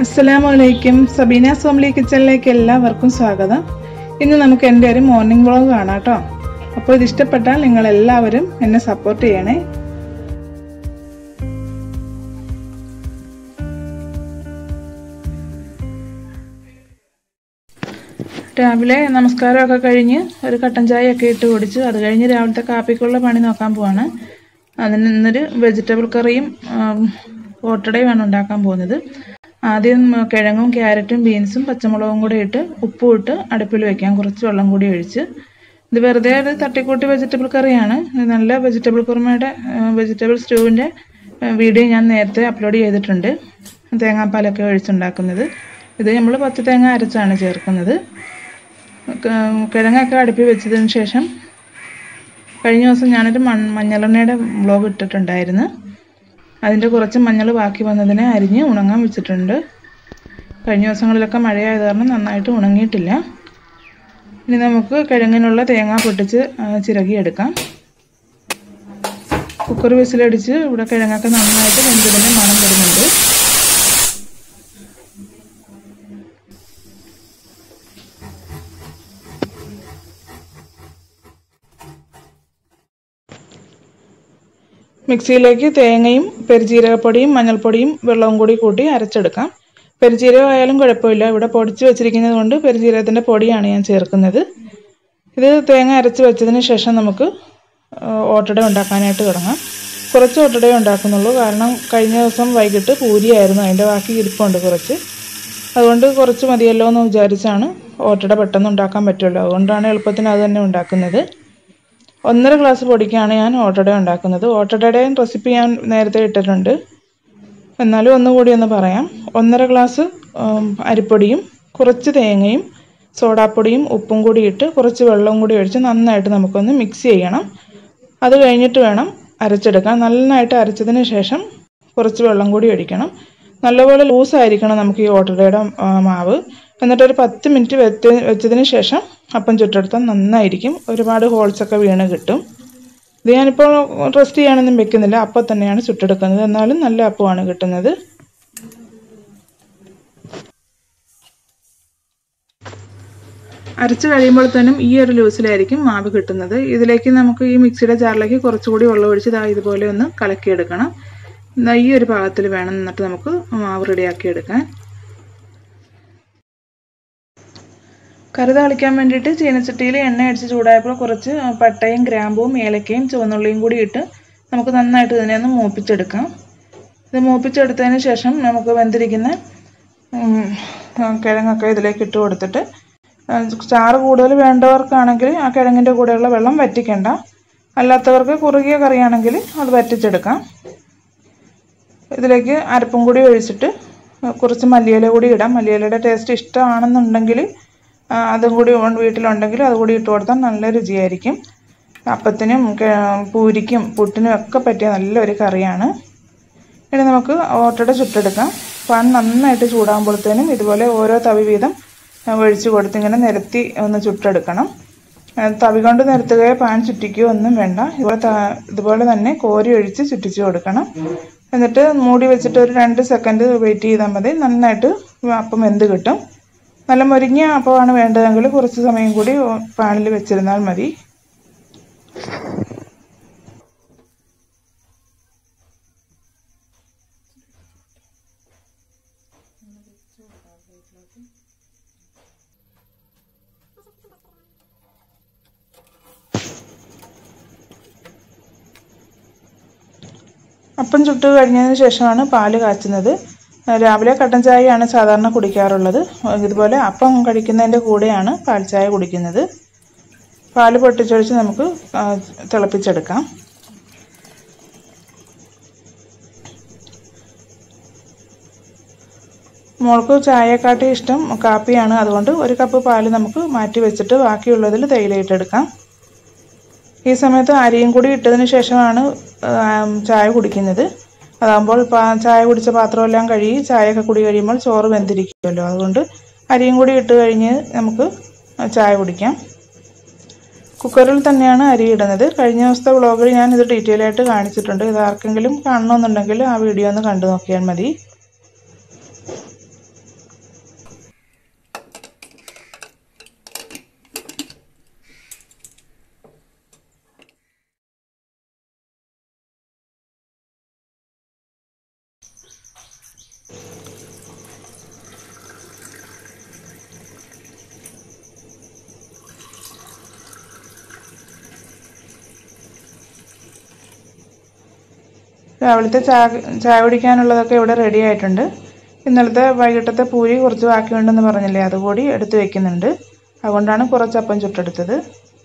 അസ്സലാമു അലൈക്കും സബീന സോംലി കിച്ചണിലേക്ക് എല്ലാവർക്കും സ്വാഗതം ഇന്ന് നമുക്ക് എൻ്റെ ഒരു മോർണിംഗ് വ്ളോഗ് കാണാം കേട്ടോ അപ്പോൾ ഇത് ഇഷ്ടപ്പെട്ടാൽ നിങ്ങൾ എല്ലാവരും എന്നെ സപ്പോർട്ട് ചെയ്യണേ രാവിലെ നമസ്കാരമൊക്കെ കഴിഞ്ഞ് ഒരു കട്ടൻ ചായയൊക്കെ ഇട്ട് കുടിച്ച് അത് കഴിഞ്ഞ് രാവിലത്തെ കാപ്പിക്കുള്ള പണി നോക്കാൻ പോവാണ് അതിന് ഇന്നൊരു വെജിറ്റബിൾ കറിയും ഓട്ടടയുമാണ് ഉണ്ടാക്കാൻ പോകുന്നത് ആദ്യം കിഴങ്ങും ക്യാരറ്റും ബീൻസും പച്ചമുളകും കൂടെ ഇട്ട് ഉപ്പും ഇട്ട് അടുപ്പിൽ വെക്കാം കുറച്ച് വെള്ളം കൂടി ഒഴിച്ച് ഇത് വെറുതെ ഒരു തട്ടിക്കൂട്ടി വെജിറ്റബിൾ കറിയാണ് ഇത് നല്ല വെജിറ്റബിൾ കുറുമയുടെ വെജിറ്റബിൾ സ്റ്റൂവിൻ്റെ വീഡിയോ ഞാൻ നേരത്തെ അപ്ലോഡ് ചെയ്തിട്ടുണ്ട് തേങ്ങാപ്പാലൊക്കെ ഒഴിച്ചുണ്ടാക്കുന്നത് ഇത് നമ്മൾ പച്ച തേങ്ങ അരച്ചാണ് ചേർക്കുന്നത് കിഴങ്ങൊക്കെ അടുപ്പിൽ വെച്ചതിന് ശേഷം കഴിഞ്ഞ ദിവസം ഞാനൊരു മൺ മഞ്ഞളെണ്ണയുടെ വ്ലോഗ് ഇട്ടിട്ടുണ്ടായിരുന്നു അതിൻ്റെ കുറച്ച് മഞ്ഞൾ ബാക്കി വന്നതിനെ അരിഞ്ഞ് ഉണങ്ങാൻ വെച്ചിട്ടുണ്ട് കഴിഞ്ഞ ദിവസങ്ങളിലൊക്കെ മഴയായത് കാരണം നന്നായിട്ട് ഉണങ്ങിയിട്ടില്ല ഇനി നമുക്ക് കിഴങ്ങിനുള്ള തേങ്ങ പൊട്ടിച്ച് ചിരകിയെടുക്കാം കുക്കർ വിസിലടിച്ച് ഇവിടെ കിഴങ്ങൊക്കെ നന്നായിട്ട് വെന്തതിൻ്റെ മണം വരുന്നുണ്ട് മിക്സിയിലേക്ക് തേങ്ങയും പെരുജീരകപ്പൊടിയും മഞ്ഞൾപ്പൊടിയും വെള്ളവും കൂടി കൂട്ടി അരച്ചെടുക്കാം പെരുജീരകം ആയാലും കുഴപ്പമില്ല ഇവിടെ പൊടിച്ച് വെച്ചിരിക്കുന്നത് കൊണ്ട് പെരുജീരകത്തിൻ്റെ പൊടിയാണ് ഞാൻ ചേർക്കുന്നത് ഇത് തേങ്ങ അരച്ച് വെച്ചതിന് ശേഷം നമുക്ക് ഓട്ടട ഉണ്ടാക്കാനായിട്ട് തുടങ്ങാം കുറച്ച് ഓട്ടടയെ ഉണ്ടാക്കുന്നുള്ളൂ കാരണം കഴിഞ്ഞ ദിവസം വൈകിട്ട് പൂരിയായിരുന്നു അതിൻ്റെ ബാക്കി ഇരിപ്പുണ്ട് കുറച്ച് അതുകൊണ്ട് കുറച്ച് മതിയല്ലോ എന്ന് വിചാരിച്ചാണ് ഓട്ടട പെട്ടെന്ന് ഉണ്ടാക്കാൻ പറ്റുമല്ലോ അതുകൊണ്ടാണ് എളുപ്പത്തിന് അത് തന്നെ ഉണ്ടാക്കുന്നത് ഒന്നര ഗ്ലാസ് പൊടിക്കാണ് ഞാൻ ഓട്ടട ഉണ്ടാക്കുന്നത് ഓട്ടടയുടെയും റെസിപ്പി ഞാൻ നേരത്തെ ഇട്ടിട്ടുണ്ട് എന്നാലും ഒന്നുകൂടി ഒന്ന് പറയാം ഒന്നര ഗ്ലാസ് അരിപ്പൊടിയും കുറച്ച് തേങ്ങയും സോഡാപ്പൊടിയും ഉപ്പും കൂടി ഇട്ട് കുറച്ച് വെള്ളവും കൂടി ഒഴിച്ച് നന്നായിട്ട് നമുക്കൊന്ന് മിക്സ് ചെയ്യണം അത് കഴിഞ്ഞിട്ട് വേണം അരച്ചെടുക്കാൻ നന്നായിട്ട് അരച്ചതിന് ശേഷം കുറച്ച് വെള്ളം കൂടി ഒഴിക്കണം നല്ലപോലെ ലൂസായിരിക്കണം നമുക്ക് ഈ ഓട്ടടയുടെ മാവ് എന്നിട്ടൊരു പത്ത് മിനിറ്റ് വെച്ച് വെച്ചതിന് ശേഷം അപ്പം ചുട്ടെടുത്താൽ നന്നായിരിക്കും ഒരുപാട് ഹോൾസൊക്കെ വീണ് കിട്ടും ഇത് ഞാനിപ്പോൾ റെസ്റ്റ് ചെയ്യാനൊന്നും വെക്കുന്നില്ല അപ്പം തന്നെയാണ് ചുട്ടെടുക്കുന്നത് എന്നാലും നല്ല അപ്പമാണ് കിട്ടുന്നത് അരച്ച് കഴിയുമ്പോഴത്തേനും ഈ ഒരു ലൂസിലായിരിക്കും മാവ് കിട്ടുന്നത് ഇതിലേക്ക് നമുക്ക് ഈ മിക്സിയുടെ ജാറിലേക്ക് കുറച്ചുകൂടി വെള്ളം ഒഴിച്ച് ഇതാ ഇതുപോലെ ഒന്ന് കലക്കിയെടുക്കണം ഈ ഒരു പാകത്തിൽ വേണം എന്നിട്ട് നമുക്ക് മാവ് റെഡിയാക്കി എടുക്കാൻ കറി താളിക്കാൻ വേണ്ടിയിട്ട് ചീനച്ചട്ടിയിൽ എണ്ണ അടിച്ച് ചൂടായപ്പോൾ കുറച്ച് പട്ടയും ഗ്രാമ്പും ഏലക്കയും ചുവന്നുള്ളിയും കൂടി ഇട്ട് നമുക്ക് നന്നായിട്ട് ഇതിനെ ഒന്ന് മൂപ്പിച്ചെടുക്കാം ഇത് മൂപ്പിച്ചെടുത്തതിന് ശേഷം നമുക്ക് വെന്തിരിക്കുന്ന കിഴങ്ങൊക്കെ ഇതിലേക്ക് ഇട്ട് കൊടുത്തിട്ട് ചാറ് കൂടുതൽ വേണ്ടവർക്കാണെങ്കിൽ ആ കിഴങ്ങിൻ്റെ കൂടെയുള്ള വെള്ളം വറ്റിക്കണ്ട അല്ലാത്തവർക്ക് കുറുകിയ കറിയാണെങ്കിൽ അത് വറ്റിച്ചെടുക്കാം ഇതിലേക്ക് അരപ്പും കൂടി ഒഴിച്ചിട്ട് കുറച്ച് മല്ലിയില കൂടി ഇടാം മല്ലിയിലയുടെ ടേസ്റ്റ് ഇഷ്ടമാണെന്നുണ്ടെങ്കിൽ അതും കൂടി വീട്ടിലുണ്ടെങ്കിൽ അതുകൂടി ഇട്ട് കൊടുത്താൽ നല്ല രുചിയായിരിക്കും അപ്പത്തിനും പൂരിക്കും പുട്ടിനും ഒക്കെ പറ്റിയ നല്ലൊരു കറിയാണ് ഇനി നമുക്ക് ഓട്ടട ചുട്ടെടുക്കാം പാൻ നന്നായിട്ട് ചൂടാകുമ്പോഴത്തേനും ഇതുപോലെ ഓരോ തവി വീതം ഒഴിച്ച് കൊടുത്ത് ഇങ്ങനെ നിരത്തി ഒന്ന് ചുട്ടെടുക്കണം തവി കൊണ്ട് നിരത്തുകയോ പാൻ ചുറ്റിക്കുകയോ ഒന്നും വേണ്ട ഇതുപോലെ ഇതുപോലെ തന്നെ കോരി ഒഴിച്ച് ചുറ്റിച്ച് കൊടുക്കണം എന്നിട്ട് മൂടി വെച്ചിട്ട് ഒരു രണ്ട് സെക്കൻഡ് വെയിറ്റ് ചെയ്താൽ മതി നന്നായിട്ട് അപ്പം വെന്ത് കിട്ടും നല്ല മുരിഞ്ഞ അപ്പമാണ് വേണ്ടതെങ്കിൽ കുറച്ച് സമയം കൂടി പാനിൽ വെച്ചിരുന്നാൽ മതി അപ്പം ചുട്ട് കഴിഞ്ഞതിന് ശേഷമാണ് പാല് കാച്ചുന്നത് രാവിലെ കട്ടൻ ചായയാണ് സാധാരണ കുടിക്കാറുള്ളത് ഇതുപോലെ അപ്പം കഴിക്കുന്നതിൻ്റെ കൂടെയാണ് പാൽ ചായ കുടിക്കുന്നത് പാല് പൊട്ടിച്ചൊഴിച്ച് നമുക്ക് തിളപ്പിച്ചെടുക്കാം മോൾക്ക് ചായക്കാട്ടി ഇഷ്ടം കാപ്പിയാണ് അതുകൊണ്ട് ഒരു കപ്പ് പാല് നമുക്ക് മാറ്റി വെച്ചിട്ട് ബാക്കിയുള്ളതിൽ തേയിലയിട്ടെടുക്കാം ഈ സമയത്ത് അരിയും കൂടി ഇട്ടതിന് ശേഷമാണ് ചായ കുടിക്കുന്നത് അതാകുമ്പോൾ ചായ കുടിച്ച പാത്രമെല്ലാം കഴുകി ചായയൊക്കെ കുടി കഴിയുമ്പോൾ ചോറ് വെന്തിരിക്കുമല്ലോ അതുകൊണ്ട് അരിയും കൂടി ഇട്ട് കഴിഞ്ഞ് നമുക്ക് ചായ കുടിക്കാം കുക്കറിൽ തന്നെയാണ് അരി ഇടുന്നത് കഴിഞ്ഞ ദിവസത്തെ വ്ളോഗിൽ ഞാൻ ഇത് ഡീറ്റെയിൽ ആയിട്ട് കാണിച്ചിട്ടുണ്ട് ഇത് ആർക്കെങ്കിലും കാണണമെന്നുണ്ടെങ്കിൽ ആ വീഡിയോ ഒന്ന് കണ്ടു നോക്കിയാൽ മതി രാവിലത്തെ ചായ ചായ കുടിക്കാനുള്ളതൊക്കെ ഇവിടെ റെഡി ആയിട്ടുണ്ട് ഇന്നലത്തെ വൈകിട്ടത്തെ പൂരി കുറച്ച് ബാക്കിയുണ്ടെന്ന് പറഞ്ഞില്ലേ അതുകൂടി എടുത്ത് വെക്കുന്നുണ്ട് അതുകൊണ്ടാണ് കുറച്ചപ്പം ചുട്ടെടുത്തത്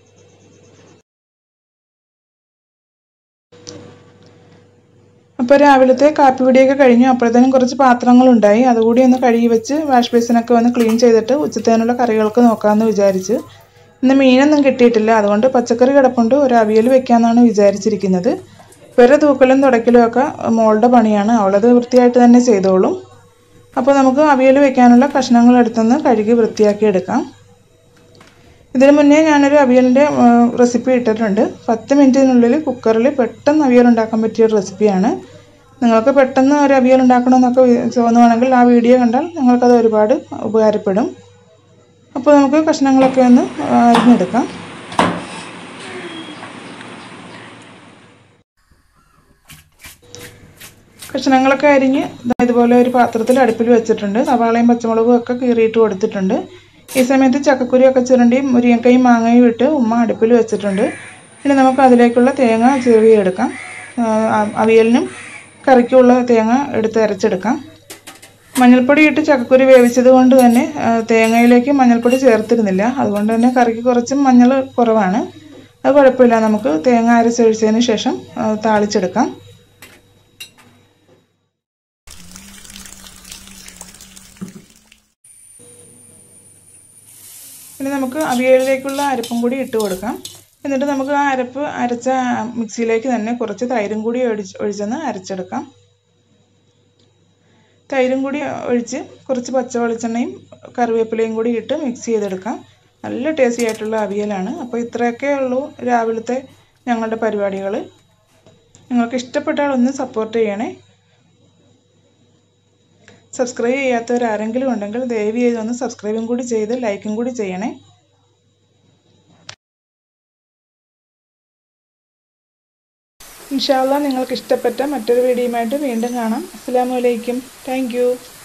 അപ്പോൾ രാവിലത്തെ കാപ്പി പൊടിയൊക്കെ കഴിഞ്ഞു അപ്പോഴത്തേനും കുറച്ച് പാത്രങ്ങളുണ്ടായി അതുകൂടി ഒന്ന് കഴുകി വെച്ച് വാഷ് ബേസിനൊക്കെ ഒന്ന് ക്ലീൻ ചെയ്തിട്ട് ഉച്ചത്തേനുള്ള കറികൾക്ക് നോക്കാമെന്ന് വിചാരിച്ച് ഇന്ന് മീനൊന്നും കിട്ടിയിട്ടില്ല അതുകൊണ്ട് പച്ചക്കറി കിടപ്പുണ്ട് ഒരു അവിയൽ വെക്കാമെന്നാണ് വിചാരിച്ചിരിക്കുന്നത് വേറെ തൂക്കലും തുടയ്ക്കലും ഒക്കെ മോളുടെ പണിയാണ് അവളത് വൃത്തിയായിട്ട് തന്നെ ചെയ്തോളും അപ്പോൾ നമുക്ക് അവിയൽ വെക്കാനുള്ള കഷ്ണങ്ങൾ എടുത്തുനിന്ന് കഴുകി വൃത്തിയാക്കി എടുക്കാം ഇതിനു മുന്നേ ഞാനൊരു അവിയലിൻ്റെ റെസിപ്പി ഇട്ടിട്ടുണ്ട് പത്ത് മിനിറ്റിനുള്ളിൽ കുക്കറിൽ പെട്ടെന്ന് അവിയൽ ഉണ്ടാക്കാൻ പറ്റിയ ഒരു റെസിപ്പിയാണ് നിങ്ങൾക്ക് പെട്ടെന്ന് ഒരു അവിയൽ ഉണ്ടാക്കണമെന്നൊക്കെ തോന്നുവാണെങ്കിൽ ആ വീഡിയോ കണ്ടാൽ നിങ്ങൾക്കത് ഒരുപാട് ഉപകാരപ്പെടും അപ്പോൾ നമുക്ക് കഷ്ണങ്ങളൊക്കെ ഒന്ന് അരിഞ്ഞെടുക്കാം കഷ്ണങ്ങളൊക്കെ അരിഞ്ഞ് ഇതുപോലെ ഒരു പാത്രത്തിൽ അടുപ്പിൽ വെച്ചിട്ടുണ്ട് സവാളയും പച്ചമുളകും ഒക്കെ കീറിയിട്ട് കൊടുത്തിട്ടുണ്ട് ഈ സമയത്ത് ചക്കക്കുരിയൊക്കെ ചുരണ്ടിയും മുരിങ്ങക്കയും മാങ്ങയും ഇട്ട് ഉമ്മ അടുപ്പിൽ വെച്ചിട്ടുണ്ട് ഇനി നമുക്ക് അതിലേക്കുള്ള തേങ്ങ ചെറിയെടുക്കാം അവിയലിനും കറിക്കുള്ള തേങ്ങ എടുത്ത് അരച്ചെടുക്കാം മഞ്ഞൾപ്പൊടി ഇട്ട് ചക്കക്കുരി വേവിച്ചത് കൊണ്ട് തന്നെ തേങ്ങയിലേക്ക് മഞ്ഞൾപ്പൊടി ചേർത്തിരുന്നില്ല അതുകൊണ്ട് തന്നെ കറിക്ക് കുറച്ചും മഞ്ഞൾ കുറവാണ് അത് കുഴപ്പമില്ല നമുക്ക് തേങ്ങ അരച്ചൊഴിച്ചതിന് ശേഷം താളിച്ചെടുക്കാം ഇനി നമുക്ക് അവിയലിലേക്കുള്ള അരപ്പും കൂടി ഇട്ട് കൊടുക്കാം എന്നിട്ട് നമുക്ക് ആ അരപ്പ് അരച്ച മിക്സിയിലേക്ക് തന്നെ കുറച്ച് തൈരും കൂടി ഒഴിച്ച് ഒഴിച്ചൊന്ന് അരച്ചെടുക്കാം തൈരും കൂടി ഒഴിച്ച് കുറച്ച് പച്ച വെളിച്ചെണ്ണയും കറിവേപ്പിലയും കൂടി ഇട്ട് മിക്സ് ചെയ്തെടുക്കാം നല്ല ടേസ്റ്റി ആയിട്ടുള്ള അവിയലാണ് അപ്പോൾ ഇത്രയൊക്കെ ഉള്ളൂ രാവിലത്തെ ഞങ്ങളുടെ പരിപാടികൾ നിങ്ങൾക്ക് ഇഷ്ടപ്പെട്ടാൽ ഒന്ന് സപ്പോർട്ട് ചെയ്യണേ സബ്സ്ക്രൈബ് ചെയ്യാത്തവരാരെങ്കിലും ഉണ്ടെങ്കിൽ ദയവ് ചെയ്ത് ഒന്ന് സബ്സ്ക്രൈബും കൂടി ചെയ്ത് ലൈക്കും കൂടി ചെയ്യണേ ഇൻഷാല്ല നിങ്ങൾക്ക് ഇഷ്ടപ്പെട്ട മറ്റൊരു വീഡിയോയുമായിട്ട് വീണ്ടും കാണാം അസ്സാം വലൈക്കും താങ്ക്